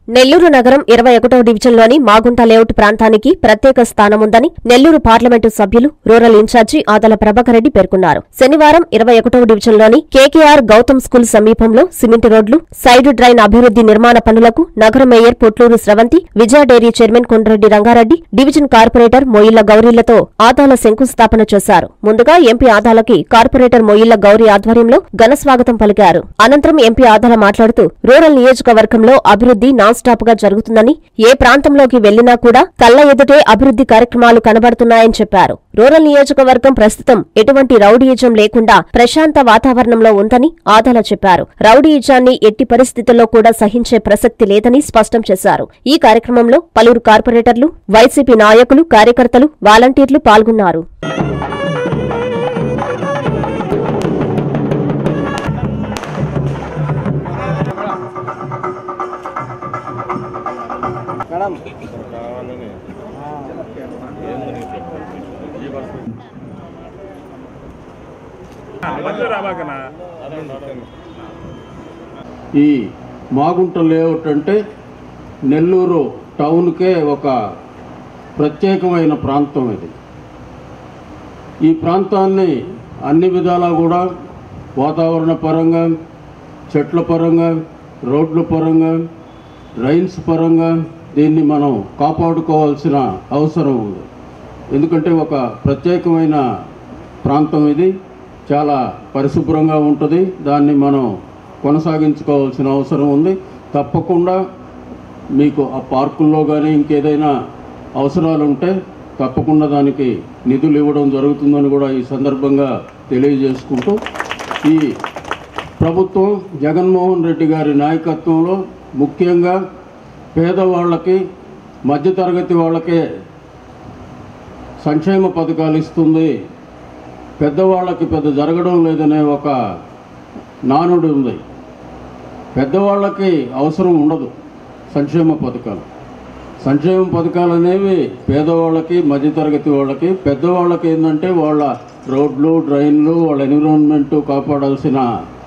నెల్లూరు నగరం ఇరవై ఒకటో డివిజన్లోని మాగుంట లేఅవుట్ ప్రాంతానికి ప్రత్యేక స్థానముందని నెల్లూరు పార్లమెంటు సభ్యులు రూరల్ ఇన్ఛార్జి ఆదల ప్రభాకర్ రెడ్డి పేర్కొన్నారు శనివారం ఇరవై ఒకటో డివిజన్లోని కేకేఆర్ గౌతమ్ స్కూల్ సమీపంలో సిమెంట్ రోడ్లు సైడ్ డ్రైన్ అభివృద్ది నిర్మాణ పనులకు నగర mayor Potluru Sravanthi Vijaya dairy chairman Kondreddy Rangareddy division corporator Moilla గౌరీలతో ఆదాల శంకుస్థాపన చేశారు ముందుగా ఎంపీ ఆదాలకి కార్పొరేటర్ మొయిళ్ల గౌరీ ఆధ్వర్యంలో ఘన స్వాగతం పలికారు అనంతరం ఎంపీ ఆదాల మాట్లాడుతూ రూరల్ నియోజకవర్గంలో అభివృద్ది నాన్ స్టాప్ గా జరుగుతుందని ఏ ప్రాంతంలోకి వెళ్లినా కూడా కళ్ల ఎదుటే అభివృద్ది కార్యక్రమాలు కనబడుతున్నాయని చెప్పారు రూరల్ నియోజకవర్గం ప్రస్తుతం ఎటువంటి రౌడీయిజం లేకుండా ప్రశాంత వాతావరణంలో ఉందని ఆదాల చెప్పారు రౌడీయిజాన్ని ఎట్టి పరిస్థితుల్లో కూడా సహించే ప్రసక్తి లేదని స్పష్టం చేశారు ఈ కార్యక్రమంలో పలువురు కార్పొరేటర్లు వైసీపీ నాయకులు కార్యకర్తలు వాలంటీర్లు పాల్గొన్నారు మేడం ఈ మాగుంట లేఅవుట్ అంటే నెల్లూరు టౌన్కే ఒక ప్రత్యేకమైన ప్రాంతం ఇది ఈ ప్రాంతాన్ని అన్ని విధాలా కూడా వాతావరణ పరంగా చెట్ల పరంగా రోడ్ల పరంగా రైన్స్ పరంగా దీన్ని మనం కాపాడుకోవాల్సిన అవసరం ఉంది ఎందుకంటే ఒక ప్రత్యేకమైన ప్రాంతం ఇది చాలా పరిశుభ్రంగా ఉంటుంది దాన్ని మనం కొనసాగించుకోవాల్సిన అవసరం ఉంది తప్పకుండా మీకు ఆ పార్కుల్లో కానీ ఇంకేదైనా అవసరాలు ఉంటే తప్పకుండా దానికి నిధులు ఇవ్వడం జరుగుతుందని కూడా ఈ సందర్భంగా తెలియజేసుకుంటూ ఈ ప్రభుత్వం జగన్మోహన్ రెడ్డి గారి నాయకత్వంలో ముఖ్యంగా పేదవాళ్ళకి మధ్యతరగతి వాళ్ళకే సంక్షేమ పథకాలు ఇస్తుంది పెద్దవాళ్ళకి పెద్ద జరగడం లేదనే ఒక నానుడి ఉంది పెద్దవాళ్ళకి అవసరం ఉండదు సంక్షేమ పథకాలు సంక్షేమ పథకాలు అనేవి పేదవాళ్ళకి మధ్యతరగతి వాళ్ళకి పెద్దవాళ్ళకి ఏంటంటే వాళ్ళ రోడ్లు డ్రైన్లు వాళ్ళ ఎన్విరాన్మెంట్ కాపాడాల్సిన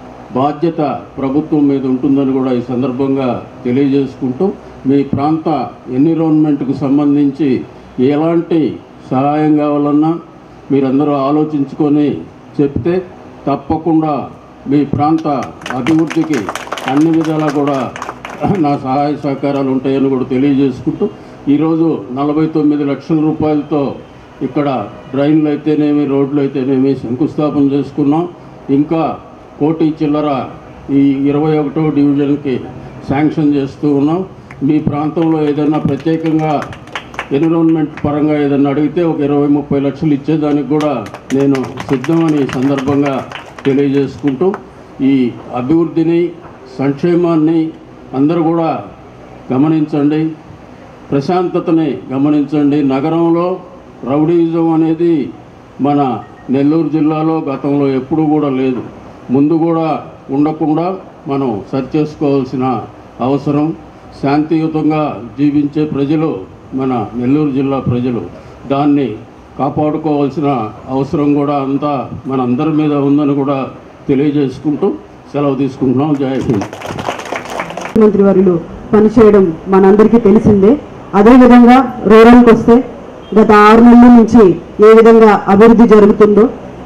బాధ్యత ప్రభుత్వం మీద ఉంటుందని కూడా ఈ సందర్భంగా తెలియజేసుకుంటూ మీ ప్రాంత ఎన్విరాన్మెంట్కు సంబంధించి ఎలాంటి సహాయం కావాలన్నా మీరందరూ ఆలోచించుకొని చెప్తే తప్పకుండా మీ ప్రాంత అభివృద్ధికి అన్ని విధాలా కూడా నా సహాయ సహకారాలు ఉంటాయని కూడా తెలియజేసుకుంటూ ఈరోజు నలభై తొమ్మిది లక్షల రూపాయలతో ఇక్కడ డ్రైన్లు అయితేనేమి రోడ్లు అయితేనేమి శంకుస్థాపన చేసుకున్నాం ఇంకా కోటి చిల్లర ఈ ఇరవై ఒకటో డివిజన్కి శాంక్షన్ చేస్తూ ఉన్నాం మీ ప్రాంతంలో ఏదైనా ప్రత్యేకంగా ఎన్విరాన్మెంట్ పరంగా ఏదైనా అడిగితే ఒక ఇరవై ముప్పై లక్షలు ఇచ్చేదానికి కూడా నేను సిద్ధమని ఈ సందర్భంగా తెలియజేసుకుంటూ ఈ అభివృద్ధిని సంక్షేమాన్ని అందరూ కూడా గమనించండి ప్రశాంతతని గమనించండి నగరంలో రౌడీయిజం అనేది మన నెల్లూరు జిల్లాలో గతంలో ఎప్పుడూ కూడా లేదు ముందు కూడా ఉండకుండా మనం సరి చేసుకోవాల్సిన అవసరం శాంతియుతంగా జీవించే ప్రజలు మన నెల్లూరు జిల్లా ప్రజలు దాన్ని కాపాడుకోవాల్సిన అవసరం కూడా అంతా మన అందరి మీద ఉందని కూడా తెలియజేసుకుంటూ సెలవు తీసుకుంటున్నాం జై హింద్ ముఖ్యమంత్రి వర్యులు పనిచేయడం మనందరికీ తెలిసిందే అదేవిధంగా రూరల్కి వస్తే గత ఆరు నెలల నుంచి ఏ విధంగా అభివృద్ధి జరుగుతుందో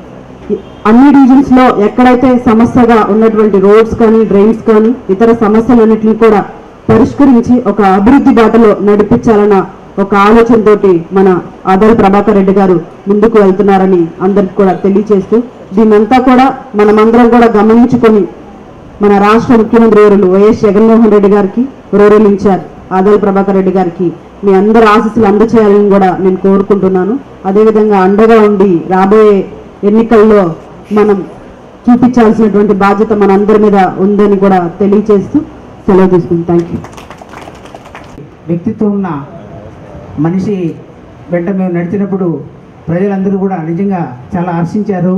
ఈ- అన్ని డివిజన్స్ లో ఎక్కడైతే సమస్యగా ఉన్నటువంటి రోడ్స్ కానీ డ్రైన్స్ కానీ ఇతర సమస్యలన్నింటినీ కూడా పరిష్కరించి ఒక అభివృద్ధి బాటలో నడిపించాలన్న ఒక ఆలోచనతోటి మన ఆదాల ప్రభాకర్ రెడ్డి గారు ముందుకు వెళ్తున్నారని అందరికి కూడా తెలియచేస్తూ దీన్నంతా కూడా మనమందరం కూడా గమనించుకొని మన రాష్ట్ర ముఖ్యమంత్రి వర్యులు వైఎస్ జగన్మోహన్ రెడ్డి గారికి రూరల్ ఇన్ఛార్జ్ ఆదాల ప్రభాకర్ రెడ్డి గారికి మీ అందరి ఆశీస్సులు అందచేయాలని కూడా నేను కోరుకుంటున్నాను అదేవిధంగా అండగా ఉండి రాబోయే ఎన్నికల్లో మనం చూపించాల్సినటువంటి బాధ్యత మనందరి మీద ఉందని కూడా తెలియచేస్తూ సెలవు తీసుకుంటాం థ్యాంక్ యూ వ్యక్తిత్వం ఉన్న మనిషి వెంట మేము నడిచినప్పుడు ప్రజలందరూ కూడా నిజంగా చాలా హర్షించారు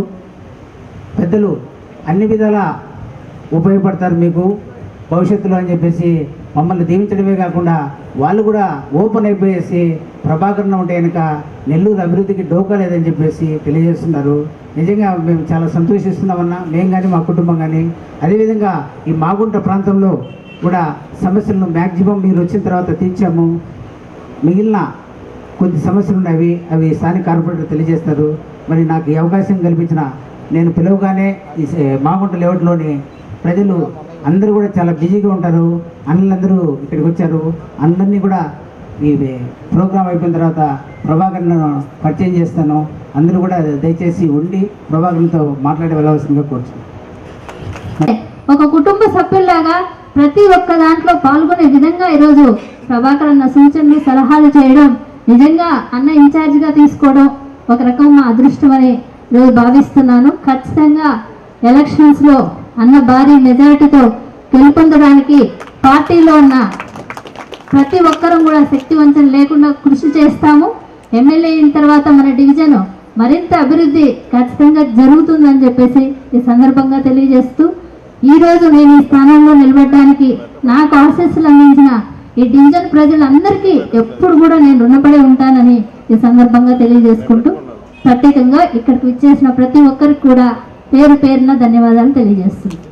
పెద్దలు అన్ని విధాలా ఉపయోగపడతారు మీకు భవిష్యత్తులో అని చెప్పేసి మమ్మల్ని దీవించడమే కాకుండా వాళ్ళు కూడా ఓపెన్ అయిపోయేసి ప్రభాకరణ ఉంటే కనుక నెల్లూరు అభివృద్ధికి డోకా లేదని చెప్పేసి తెలియజేస్తున్నారు నిజంగా మేము చాలా సంతోషిస్తున్నామన్నా మేము కానీ మా కుటుంబం కానీ అదేవిధంగా ఈ మాగుంట ప్రాంతంలో కూడా సమస్యలను మ్యాక్సిమం మీరు వచ్చిన తర్వాత తీర్చాము మిగిలిన కొద్ది సమస్యలు ఉన్నాయి అవి స్థానిక కార్పొరేటర్ తెలియజేస్తారు మరి నాకు ఈ అవకాశం కల్పించిన నేను పిలవగానే ఈ స- మాగుంట లేఅవుట్లోని ప్రజలు అందరూ కూడా చాలా బిజీగా ఉంటారు అన్నలందరూ ఇక్కడికి వచ్చారు అందరినీ కూడా ఈ ప్రోగ్రామ్ అయిపోయిన తర్వాత ప్రభాకర్ను పరిచయం చేస్తాను అందరూ కూడా దయచేసి ఉండి ప్రభాకర్తో మాట్లాడి వెళ్ళవలసిందిగా కోరుచున్నాను ఒక కుటుంబ సభ్యుల్లాగా ప్రతి ఒక్క దాంట్లో పాల్గొనే విధంగా ఈరోజు ప్రభాకర్ అన్న సూచనలు సలహాలు చేయడం నిజంగా అన్న ఇన్ఛార్జిగా తీసుకోవడం ఒక రకం మా అదృష్టం అని ఈరోజు భావిస్తున్నాను ఖచ్చితంగా ఎలక్షన్స్ లో అన్న భారీ మెజారిటీతో గెలుపొందడానికి పార్టీలో ఉన్న ప్రతి ఒక్కరం కూడా శక్తి వంచన లేకుండా కృషి చేస్తాము ఎమ్మెల్యే అయిన తర్వాత మన డివిజన్ మరింత అభివృద్ధి ఖచ్చితంగా జరుగుతుందని చెప్పేసి ఈ సందర్భంగా తెలియజేస్తూ ఈ రోజు నేను ఈ స్థానంలో నిలబడడానికి నాకు ఆశీస్సులు అందించిన ఈ డివిజన్ ప్రజలందరికీ ఎప్పుడు కూడా నేను రుణపడి ఉంటానని ఈ సందర్భంగా తెలియజేసుకుంటూ ప్రత్యేకంగా ఇక్కడికి విచ్చేసిన ప్రతి ఒక్కరికి కూడా పేరు పేరున ధన్యవాదాలు తెలియజేస్తున్నాను